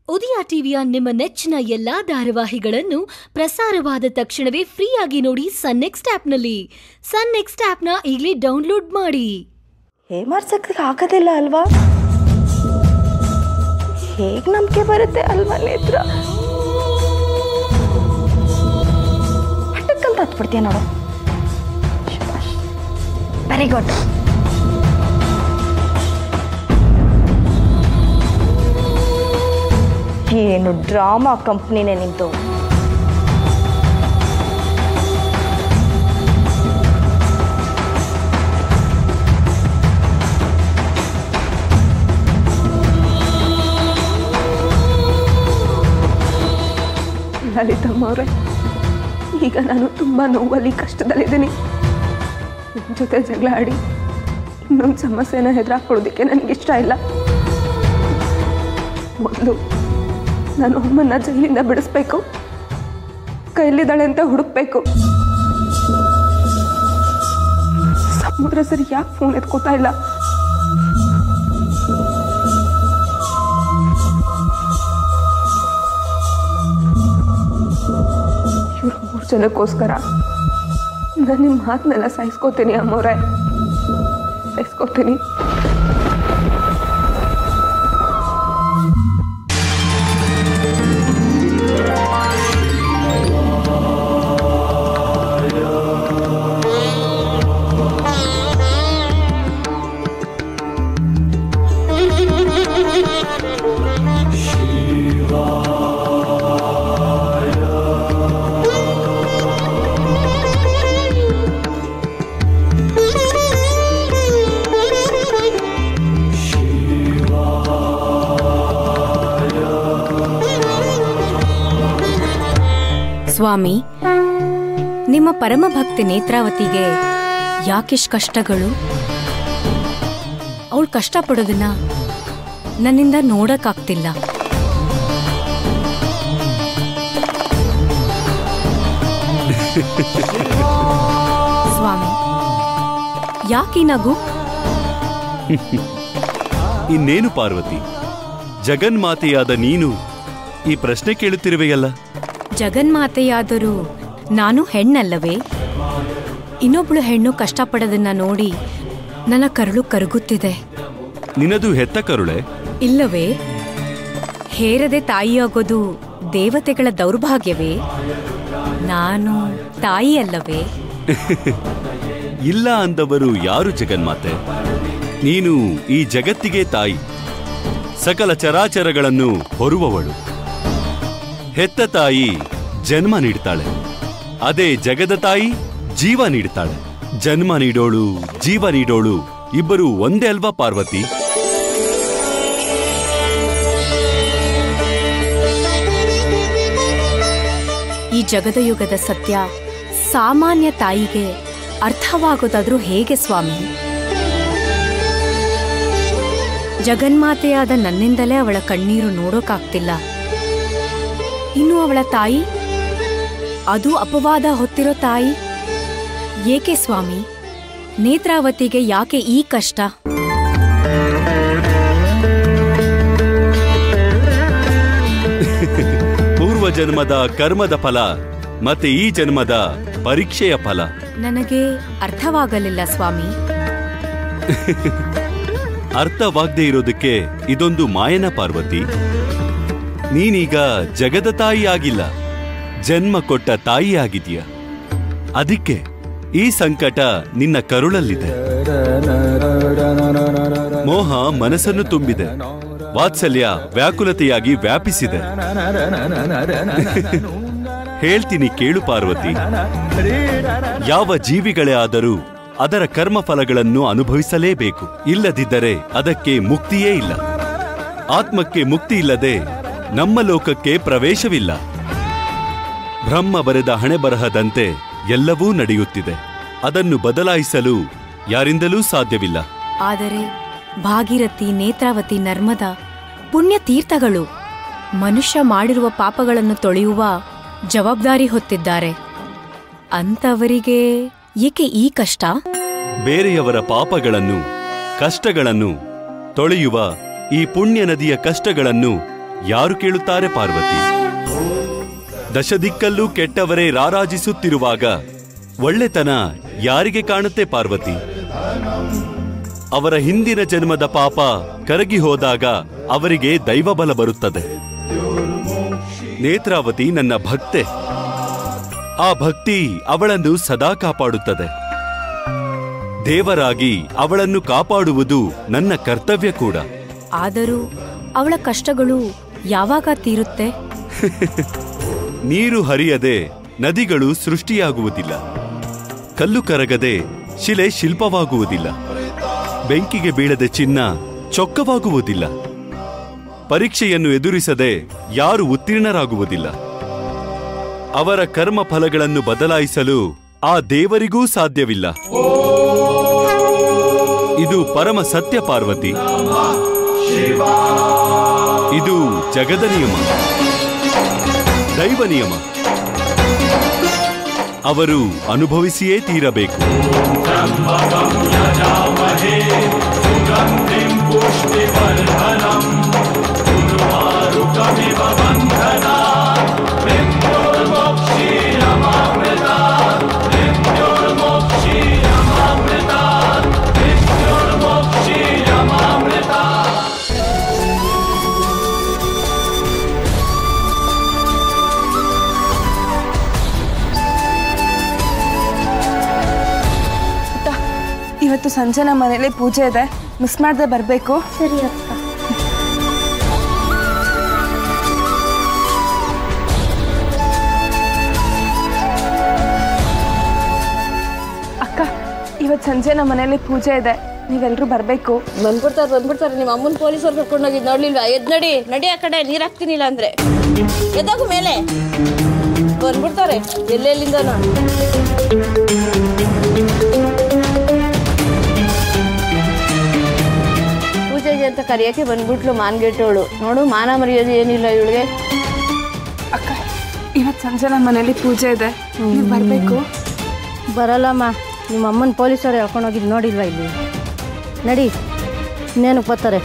ಉದಯ ಟಿವಿಯ ನಿಮ್ಮ ನೆಚ್ಚಿನ ಎಲ್ಲಾ ಧಾರಾವಾಹಿಗಳನ್ನು ಪ್ರಸಾರವಾದ ತಕ್ಷಣವೇ ಫ್ರೀಯಾಗಿ ನೋಡಿ ಸನ್ ನೆಕ್ಸ್ಟ್ ಆಪ್ನಲ್ಲಿ ಸನ್ ನೆಕ್ಸ್ಟ್ ಆಪ್ನ ಈಗಲೇ ಡೌನ್ಲೋಡ್ ಮಾಡಿ ಹೇಮಾರ್ಸಕ್ಕೆ ಆಗೋದಿಲ್ಲ ಅಲ್ವಾ ಹೇಗೆ ನಂಬಿಕೆ ಬರುತ್ತೆ ಅಲ್ವಾ ನೇತ್ರ ಹಠಕ್ಕಂತ ಹತ್ಬಿಡ್ತೀಯ ನೋಡು ವೆರಿ ಗುಡ್ ಏನು ಡ್ರಾಮಾ ಕಂಪ್ನಿನೇ ನಿಂತು ಲಲಿತಮ್ಮ ಅವರೇ ಈಗ ನಾನು ತುಂಬ ನೋವಲ್ಲಿ ಕಷ್ಟದಲ್ಲಿದ್ದೀನಿ ನಿಮ್ಮ ಜೊತೆ ಜಗಳ ಆಡಿ ಇನ್ನೊಂದು ಸಮಸ್ಯೆನ ಹೆದರಾಕೊಳ್ಳೋದಕ್ಕೆ ನನಗಿಷ್ಟ ಇಲ್ಲ ಮೊದಲು ನಾನು ಅಮ್ಮನ್ನ ಜೈಲಿಂದ ಬಿಡಿಸ್ಬೇಕು ಕೈಲಿದ್ದಾಳೆ ಅಂತ ಹುಡುಕ್ಬೇಕು ಸಮುದ್ರ ಸರಿ ಯಾಕೆ ಫೋನ್ ಎತ್ಕೋತಾ ಇಲ್ಲ ಇವ್ರು ಮೂರು ಜನಕ್ಕೋಸ್ಕರ ನಾನು ನಿಮ್ಮ ಮಾತನ್ನೆಲ್ಲ ಸಹಿಸ್ಕೋತೀನಿ ಅಮ್ಮವ್ರೆ ಸಹಿಸ್ಕೋತೀನಿ ಸ್ವಾಮಿ ನಿಮ್ಮ ಪರಮಭಕ್ತಿ ನೇತ್ರಾವತಿಗೆ ಯಾಕಿಷ್ಟು ಕಷ್ಟಗಳು ಅವಳು ಕಷ್ಟಪಡೋದನ್ನ ನನ್ನಿಂದ ನೋಡಕ್ಕಾಗ್ತಿಲ್ಲ ಸ್ವಾಮಿ ಯಾಕೀ ನಗು ಇನ್ನೇನು ಪಾರ್ವತಿ ಜಗನ್ಮಾತೆಯಾದ ನೀನು ಈ ಪ್ರಶ್ನೆ ಕೇಳುತ್ತಿರುವೆಯಲ್ಲ ಜಗನ್ಮಾತೆಯಾದರೂ ನಾನು ಹೆಣ್ಣಲ್ಲವೇ ಇನ್ನೊಬ್ಳು ಹೆಣ್ಣು ಕಷ್ಟಪಡೋದನ್ನ ನೋಡಿ ನನ್ನ ಕರುಳು ಕರಗುತ್ತಿದೆ ನಿನದು ಹೆತ್ತ ಕರುಳೆ ಇಲ್ಲವೇ ಹೇರದೆ ತಾಯಿಯಾಗೋದು ದೇವತೆಗಳ ದೌರ್ಭಾಗ್ಯವೇ ನಾನು ತಾಯಿಯಲ್ಲವೇ ಇಲ್ಲ ಅಂದವರು ಯಾರು ಜಗನ್ಮಾತೆ ನೀನು ಈ ಜಗತ್ತಿಗೆ ತಾಯಿ ಸಕಲ ಚರಾಚರಗಳನ್ನು ಹೊರುವವಳು ಹೆತ್ತ ತಾಯಿ ಜನ್ಮ ನೀಡ್ತಾಳೆ ಅದೇ ಜಗದ ತಾಯಿ ಜೀವ ನೀಡ್ತಾಳೆ ಜನ್ಮ ನೀಡೋಳು ಜೀವ ನೀಡೋಳು ಇಬ್ಬರು ಒಂದೇ ಅಲ್ವಾ ಪಾರ್ವತಿ ಈ ಜಗದಯುಗದ ಸತ್ಯ ಸಾಮಾನ್ಯ ತಾಯಿಗೆ ಅರ್ಥವಾಗೋದಾದ್ರೂ ಹೇಗೆ ಸ್ವಾಮಿ ಜಗನ್ಮಾತೆಯಾದ ನನ್ನಿಂದಲೇ ಅವಳ ಕಣ್ಣೀರು ನೋಡೋಕಾಗ್ತಿಲ್ಲ ಇನ್ನು ಅವಳ ತಾಯಿ ಅದು ಅಪವಾದ ಹೊತ್ತಿರೋ ತಾಯಿ ಏಕೆ ಸ್ವಾಮಿ ನೇತ್ರಾವತಿಗೆ ಯಾಕೆ ಈ ಕಷ್ಟ ಪೂರ್ವ ಜನ್ಮದ ಕರ್ಮದ ಫಲ ಮತ್ತೆ ಈ ಜನ್ಮದ ಪರೀಕ್ಷೆಯ ಫಲ ನನಗೆ ಅರ್ಥವಾಗಲಿಲ್ಲ ಸ್ವಾಮಿ ಅರ್ಥವಾಗದೇ ಇರೋದಕ್ಕೆ ಇದೊಂದು ಮಾಯನ ಪಾರ್ವತಿ ನೀನೀಗ ಜಗದ ತಾಯಿ ಆಗಿಲ್ಲ ಜನ್ಮ ಕೊಟ್ಟ ತಾಯಿ ಆಗಿದೀಯ ಅದಕ್ಕೆ ಈ ಸಂಕಟ ನಿನ್ನ ಕರುಳಲ್ಲಿದೆ ಮೋಹ ಮನಸ್ಸನ್ನು ತುಂಬಿದೆ ವಾತ್ಸಲ್ಯ ವ್ಯಾಕುಲತೆಯಾಗಿ ವ್ಯಾಪಿಸಿದೆ ಹೇಳ್ತೀನಿ ಕೇಳು ಪಾರ್ವತಿ ಯಾವ ಜೀವಿಗಳೇ ಆದರೂ ಅದರ ಕರ್ಮ ಫಲಗಳನ್ನು ಅನುಭವಿಸಲೇಬೇಕು ಇಲ್ಲದಿದ್ದರೆ ಅದಕ್ಕೆ ಮುಕ್ತಿಯೇ ಇಲ್ಲ ಆತ್ಮಕ್ಕೆ ಮುಕ್ತಿ ಇಲ್ಲದೆ ನಮ್ಮ ಲೋಕಕ್ಕೆ ಪ್ರವೇಶವಿಲ್ಲ ಬ್ರಹ್ಮ ಬರೆದ ಹಣೆ ಬರಹದಂತೆ ಎಲ್ಲವೂ ನಡೆಯುತ್ತಿದೆ ಅದನ್ನು ಬದಲಾಯಿಸಲು ಯಾರಿಂದಲೂ ಸಾಧ್ಯವಿಲ್ಲ ಆದರೆ ಭಾಗೀರಥಿ ನೇತ್ರಾವತಿ ನರ್ಮದ ಪುಣ್ಯ ತೀರ್ಥಗಳು ಮನುಷ್ಯ ಮಾಡಿರುವ ಪಾಪಗಳನ್ನು ತೊಳೆಯುವ ಜವಾಬ್ದಾರಿ ಹೊತ್ತಿದ್ದಾರೆ ಅಂತವರಿಗೆ ಏಕೆ ಈ ಕಷ್ಟ ಬೇರೆಯವರ ಪಾಪಗಳನ್ನು ಕಷ್ಟಗಳನ್ನು ತೊಳೆಯುವ ಈ ಪುಣ್ಯ ನದಿಯ ಕಷ್ಟಗಳನ್ನು ಯಾರು ಕೇಳುತ್ತಾರೆ ಪಾರ್ವತಿ ದಶದಿಕ್ಕಲ್ಲೂ ಕೆಟ್ಟವರೇ ರಾರಾಜಿಸುತ್ತಿರುವಾಗ ಒಳ್ಳೆತನ ಯಾರಿಗೆ ಕಾಣುತ್ತೆ ಪಾರ್ವತಿ ಅವರ ಹಿಂದಿನ ಜನ್ಮದ ಪಾಪ ಕರಗಿ ಹೋದಾಗ ಅವರಿಗೆ ದೈವಬಲ ಬರುತ್ತದೆ ನೇತ್ರಾವತಿ ನನ್ನ ಭಕ್ತೆ ಆ ಭಕ್ತಿ ಅವಳನ್ನು ಸದಾ ಕಾಪಾಡುತ್ತದೆ ದೇವರಾಗಿ ಅವಳನ್ನು ಕಾಪಾಡುವುದು ನನ್ನ ಕರ್ತವ್ಯ ಕೂಡ ಆದರೂ ಅವಳ ಕಷ್ಟಗಳು ಯಾವಾಗ ತೀರುತ್ತೆ ನೀರು ಹರಿಯದೆ ನದಿಗಳು ಸೃಷ್ಟಿಯಾಗುವುದಿಲ್ಲ ಕಲ್ಲು ಕರಗದೆ ಶಿಲೆ ಶಿಲ್ಪವಾಗುವುದಿಲ್ಲ ಬೆಂಕಿಗೆ ಬೀಳದೆ ಚಿನ್ನ ಚೊಕ್ಕವಾಗುವುದಿಲ್ಲ ಪರೀಕ್ಷೆಯನ್ನು ಎದುರಿಸದೆ ಯಾರು ಉತ್ತೀರ್ಣರಾಗುವುದಿಲ್ಲ ಅವರ ಕರ್ಮ ಫಲಗಳನ್ನು ಬದಲಾಯಿಸಲು ಆ ದೇವರಿಗೂ ಸಾಧ್ಯವಿಲ್ಲ ಇದು ಪರಮ ಸತ್ಯ ಪಾರ್ವತಿ ಇದು ಜಗದ ನಿಯಮ ದೈವ ನಿಯಮ ಅವರು ಅನುಭವಿಸಿಯೇ ತೀರಬೇಕು ಇವತ್ತು ಸಂಜೆ ನಮ್ಮ ಮನೇಲಿ ಪೂಜೆ ಇದೆ ಮಿಸ್ ಮಾಡದೆ ಬರಬೇಕು ಸರಿ ಅಕ್ಕ ಅಕ್ಕ ಇವತ್ತು ಸಂಜೆ ನಮ್ಮ ಮನೇಲಿ ಪೂಜೆ ಇದೆ ನೀವೆಲ್ಲರೂ ಬರಬೇಕು ಬಂದ್ಬಿಡ್ತಾರೆ ಬಂದ್ಬಿಡ್ತಾರೆ ನಿಮ್ಮ ಅಮ್ಮನ ಪೊಲೀಸರು ಕರ್ಕೊಂಡು ಹೋಗಿದ್ ನೋಡ್ಲಿಲ್ವಾ ಎದ್ ನಡಿ ನಡಿ ಆ ಕಡೆ ನೀರ್ ಹಾಕ್ತೀನಿಲ್ಲ ಅಂದ್ರೆ ಎದ್ದಾಗು ಮೇಲೆ ಬಂದ್ಬಿಡ್ತಾರೆ ಎಲ್ಲೆಲ್ಲಿಂದನೋ ಪೂಜೆಗೆ ಅಂತ ಕರಿಯಕ್ಕೆ ಬಂದ್ಬಿಟ್ಲು ಮಾನ್ಗೆಟ್ಟವಳು ನೋಡು ಮಾನ ಮರ್ಯಾದೆ ಏನಿಲ್ಲ ಇವಳಿಗೆ ಅಕ್ಕ ಇವತ್ತು ಸಂಜೆ ನಮ್ಮ ಮನೇಲಿ ಪೂಜೆ ಇದೆ ನೀವು ಬರಬೇಕು ಬರಲ್ಲಮ್ಮ ನಿಮ್ಮ ಅಮ್ಮನ ಪೊಲೀಸರು ಹೇಳ್ಕೊಂಡು ಹೋಗಿದ್ ನೋಡಿಲ್ವಾ ಇಲ್ಲಿ ನಡಿ ಇನ್ನೇನು ಬರ್ತಾರೆ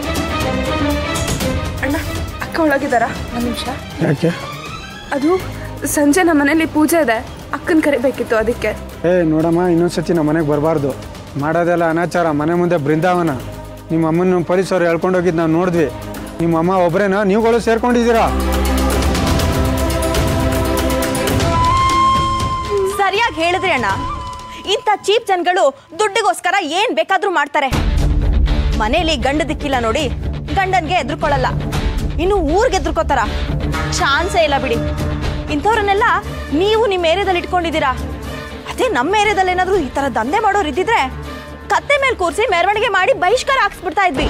ಅಣ್ಣ ಅಕ್ಕ ಒಳಗಿದ್ದಾರಾ ಒಂದು ನಿಮಿಷ ಯಾಕೆ ಅದು ಸಂಜೆ ನಮ್ಮ ಮನೇಲಿ ಪೂಜೆ ಇದೆ ಅಕ್ಕನ ಕರಿಬೇಕಿತ್ತು ಅದಕ್ಕೆ ಏ ನೋಡಮ್ಮ ಇನ್ನೊಂದ್ಸತಿ ನಮ್ಮ ಮನೆಗೆ ಬರಬಾರ್ದು ಮಾಡೋದೆಲ್ಲ ಅನಾಚಾರ ಮನೆ ಮುಂದೆ ಬೃಂದಾವನ ನಿಮ್ಮ ಅಮ್ಮನ ಪೊಲೀಸರು ಹೇಳ್ಕೊಂಡು ಹೋಗಿದ್ದು ನಾವು ನೋಡಿದ್ವಿ ನಿಮ್ಮ ಅಮ್ಮ ಒಬ್ಬರೇನಾ ನೀವುಗಳು ಸೇರ್ಕೊಂಡಿದ್ದೀರಾ ಸರಿಯಾಗಿ ಹೇಳಿದ್ರಿ ಅಣ್ಣ ಇಂಥ ಚೀಪ್ ಜನಗಳು ದುಡ್ಡಿಗೋಸ್ಕರ ಏನ್ ಬೇಕಾದ್ರೂ ಮಾಡ್ತಾರೆ ಮನೇಲಿ ಗಂಡ ದಿಕ್ಕಿಲ್ಲ ನೋಡಿ ಗಂಡನ್ಗೆ ಎದ್ರುಕೊಳ್ಳಲ್ಲ ಇನ್ನು ಊರ್ಗೆ ಎದ್ರುಕೋತಾರ ಚಾನ್ಸೇ ಇಲ್ಲ ಬಿಡಿ ಇಂಥವ್ರನ್ನೆಲ್ಲ ನೀವು ನಿಮ್ಮ ಏರಿಯಾದಲ್ಲಿ ಇಟ್ಕೊಂಡಿದ್ದೀರಾ ಅದೇ ನಮ್ಮ ಏರಿಯಾದಲ್ಲಿ ಏನಾದ್ರೂ ಈ ತರ ದಂಧೆ ಮಾಡೋರು ಇದ್ದಿದ್ರೆ ಕತ್ತೆ ಮೇಲೆ ಕೂರಿಸಿ ಮೆರವಣಿಗೆ ಮಾಡಿ ಬಹಿಷ್ಕಾರ ಹಾಕ್ಸ್ಬಿಡ್ತಾ ಇದ್ವಿ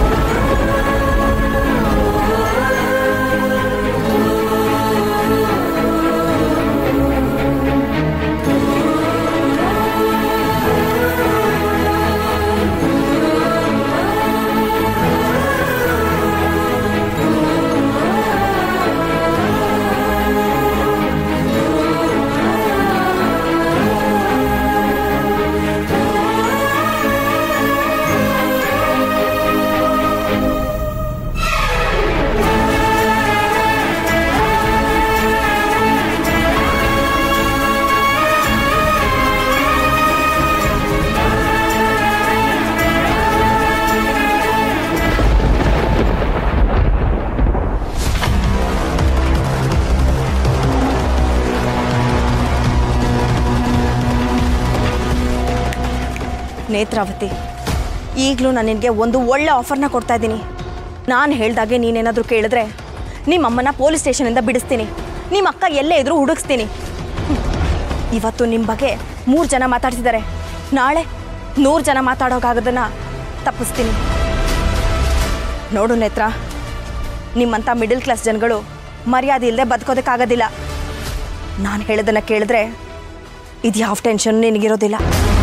ನೇತ್ರಾವತಿ ಈಗಲೂ ನಾನು ನಿನಗೆ ಒಂದು ಒಳ್ಳೆ ಆಫರ್ನ ಕೊಡ್ತಾ ಇದ್ದೀನಿ ನಾನು ಹೇಳ್ದಾಗೆ ನೀನೇನಾದರೂ ಕೇಳಿದ್ರೆ ನಿಮ್ಮ ಅಮ್ಮನ ಪೊಲೀಸ್ ಸ್ಟೇಷನಿಂದ ಬಿಡಿಸ್ತೀನಿ ನಿಮ್ಮ ಅಕ್ಕ ಎಲ್ಲೇ ಇದ್ರೂ ಹುಡುಕ್ಸ್ತೀನಿ ಹ್ಮ್. ಇವತ್ತು ನಿಮ್ಮ ಬಗ್ಗೆ ಮೂರು ಜನ ಮಾತಾಡ್ತಿದ್ದಾರೆ ನಾಳೆ ನೂರು ಜನ ಮಾತಾಡೋಕ್ಕಾಗೋದನ್ನ ತಪ್ಪಿಸ್ತೀನಿ ನೋಡು ನೇತ್ರ ನಿಮ್ಮಂಥ ಮಿಡಲ್ ಕ್ಲಾಸ್ ಜನಗಳು ಮರ್ಯಾದೆ ಇಲ್ಲದೆ ಬದುಕೋದಕ್ಕಾಗೋದಿಲ್ಲ ನಾನು ಹೇಳೋದನ್ನು ಕೇಳಿದ್ರೆ ಇದು ಯಾವ ಟೆನ್ಷನ್ ನಿನಗಿರೋದಿಲ್ಲ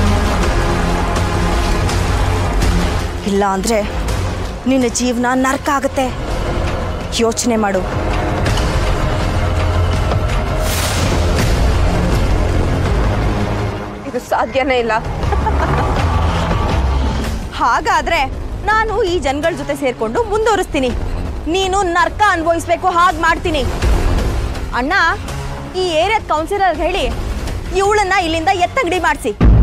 ಇಲ್ಲ ಅಂದರೆ ನಿನ್ನ ಜೀವನ ನರ್ಕ ಆಗುತ್ತೆ ಯೋಚನೆ ಮಾಡು ಇದು ಸಾಧ್ಯನೇ ಇಲ್ಲ ಹಾಗಾದ್ರೆ ನಾನು ಈ ಜನಗಳ ಜೊತೆ ಸೇರ್ಕೊಂಡು ಮುಂದುವರಿಸ್ತೀನಿ ನೀನು ನರ್ಕ ಅನುಭವಿಸ್ಬೇಕು ಹಾಗೆ ಮಾಡ್ತೀನಿ ಅಣ್ಣ ಈ ಏರಿಯಾದ ಕೌನ್ಸಿಲರ್ ಹೇಳಿ ಇವಳನ್ನ ಇಲ್ಲಿಂದ ಎತ್ತಂಗಡಿ ಮಾಡಿಸಿ